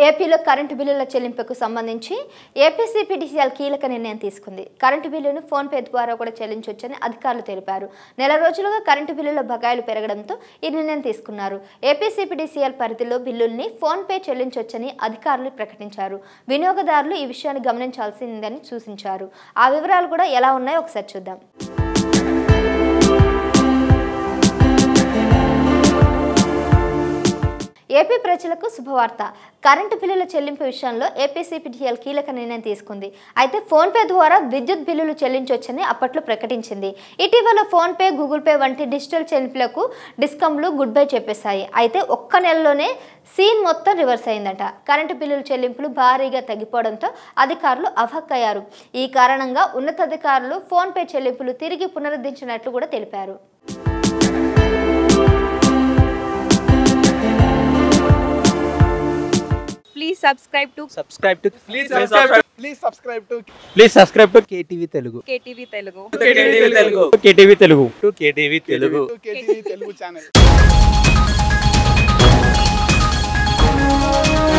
ఏపీలో కరెంటు బిల్లుల చెల్లింపుకు సంబంధించి ఏపీసీపీడీసీఎల్ కీలక నిర్ణయం తీసుకుంది కరెంటు బిల్లును ఫోన్పే ద్వారా కూడా చెల్లించవచ్చని అధికారులు తెలిపారు నెల రోజులుగా కరెంటు బిల్లుల బకాయిలు పెరగడంతో ఈ నిర్ణయం తీసుకున్నారు ఏపీసీపీడీసీఎల్ పరిధిలో బిల్లుల్ని ఫోన్పే చెల్లించవచ్చని అధికారులు ప్రకటించారు వినియోగదారులు ఈ విషయాన్ని గమనించాల్సిందని సూచించారు ఆ వివరాలు కూడా ఎలా ఉన్నాయో ఒకసారి చూద్దాం ఏపీ ప్రజలకు శుభవార్త కరెంటు బిల్లుల చెల్లింపు విషయంలో ఏపీసీపీటీఎల్ కీలక నిర్ణయం తీసుకుంది అయితే ఫోన్పే ద్వారా విద్యుత్ బిల్లులు చెల్లించవచ్చని అప్పట్లో ప్రకటించింది ఇటీవల ఫోన్పే గూగుల్ పే వంటి డిజిటల్ చెల్లింపులకు డిస్కంలు గుడ్ బై చెప్పేశాయి అయితే ఒక్క నెలలోనే సీన్ మొత్తం రివర్స్ అయిందట కరెంటు బిల్లుల చెల్లింపులు భారీగా తగ్గిపోవడంతో అధికారులు అవాక్కయ్యారు ఈ కారణంగా ఉన్నతాధికారులు ఫోన్పే చెల్లింపులు తిరిగి పునరుద్ధరించినట్లు కూడా తెలిపారు Please subscribe to subscribe to Please subscribe. Please subscribe to please subscribe to KTV Telugu KTV Telugu. KTV Telugu. KTV Telugu to KTV Telugu to KTV Telugu channel.